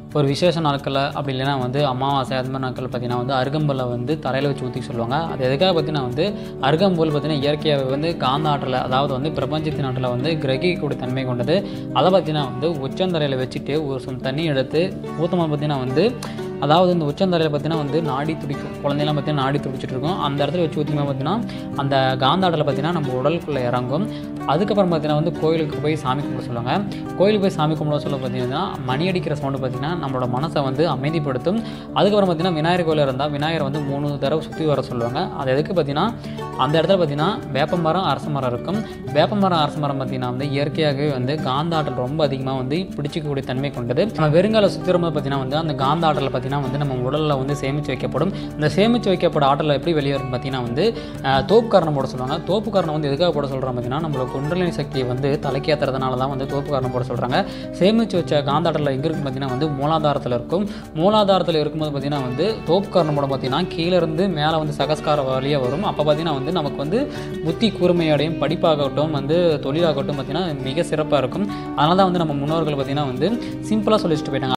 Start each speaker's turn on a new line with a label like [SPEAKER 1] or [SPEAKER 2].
[SPEAKER 1] ஒரு விசேஷ நாட்களில் அப்படி இல்லைன்னா வந்து அமாவாசை அது மாதிரி நாட்கள் பார்த்தீங்கன்னா வந்து அருகம்புல்லை வந்து தரையில் வச்சு ஊற்றி சொல்லுவாங்க அது எதுக்காக பார்த்தீங்கன்னா வந்து அருகம்புல் பார்த்தீங்கன்னா இயற்கையாகவே வந்து காந்த ஆற்றலை அதாவது வந்து பிரபஞ்சத்தின் ஆற்றலை வந்து கிரகிக்கக்கூடிய தன்மை கொண்டது அதை பார்த்தீங்கன்னா வந்து உச்சந்தரையில் வச்சுட்டு ஒரு சொல் தண்ணி எடுத்து ஊற்றமாக பார்த்தீங்கன்னா வந்து அதாவது இந்த உச்சந்தரையில் பார்த்தீங்கன்னா வந்து நாடி துடிக்கும் குழந்தைலாம் பார்த்தீங்கன்னா நாடி துடிச்சிட்டு இருக்கும் அந்த இடத்துல வச்சு ஊற்றிமா பார்த்தீங்கன்னா அந்த காந்தாடலை பார்த்தீங்கன்னா நம்ம உடலுக்குள்ளே இறங்கும் அதுக்கப்புறம் பார்த்தீங்கன்னா வந்து கோயிலுக்கு போய் சாமி கும்பிட சொல்லுவாங்க கோயிலுக்கு போய் சாமி கும்பிட சொல்ல பார்த்தீங்கன்னா மணி அடிக்கிற சவுண்டு பார்த்தீங்கன்னா நம்மளோட மனசை வந்து அமைதிப்படுத்தும் அதுக்கப்புறம் பார்த்தீங்கன்னா விநாயகர் கோயில் இருந்தால் விநாயகர் வந்து மூணு தடவை சுற்றி வர சொல்லுவாங்க அது எதுக்கு பார்த்தீங்கன்னா அந்த இடத்துல பார்த்தீங்கன்னா வேப்பமரம் அரச மரம் இருக்கும் வேப்பமரம் அரச மரம் பார்த்தீங்கன்னா வந்து இயற்கையாகவே வந்து காந்த ஆற்றல் ரொம்ப அதிகமாக வந்து பிடிச்சிக்கக்கூடிய தன்மை கொண்டது நம்ம வெறுங்கால சுற்றி வரும்போது பார்த்தீங்கன்னா வந்து அந்த காந்த ஆற்றலை பார்த்தீங்கன்னா வந்து நம்ம உடலில் வந்து சேமித்து வைக்கப்படும் இந்த சேமித்து வைக்கப்பட ஆற்றலை எப்படி வெளியே வரும் பார்த்தீங்கன்னா வந்து அஹ், தோப்பு காரணம் போட சொல்லுவாங்க தோப்பு காரணம் வந்து எதுக்காக போட சொல்கிறோம் பார்த்தீங்கன்னா நம்மளோட குண்டலினி சக்தியை வந்து தலைக்கேற்றுறதுனால தான் வந்து தோப்பு காரணம் போட சொல்கிறாங்க சேமித்து வச்ச காந்த ஆற்றல் எங்கே இருக்கும் பார்த்தீங்கன்னா வந்து மூலாதாரத்தில் இருக்கும் மூலாதாரத்தில் இருக்கும்போது பார்த்தீங்கன்னா வந்து தோப்பு காரணம் போட பார்த்தீங்கன்னா கீழே இருந்து மேலே வந்து சகஸ்கார வழியாக வரும் அப்போ பார்த்தீங்கன்னா வந்து நமக்கு வந்து புத்தி கூர்மையடையும் படிப்பாகட்டும் வந்து தொழிலாகட்டும் பார்த்தீங்கன்னா மிக சிறப்பாக இருக்கும் அதனால தான் வந்து நம்ம முன்னோர்கள் பார்த்தீங்கன்னா வந்து சிம்பிளாக சொல்லி வச்சுட்டு போயிட்டாங்க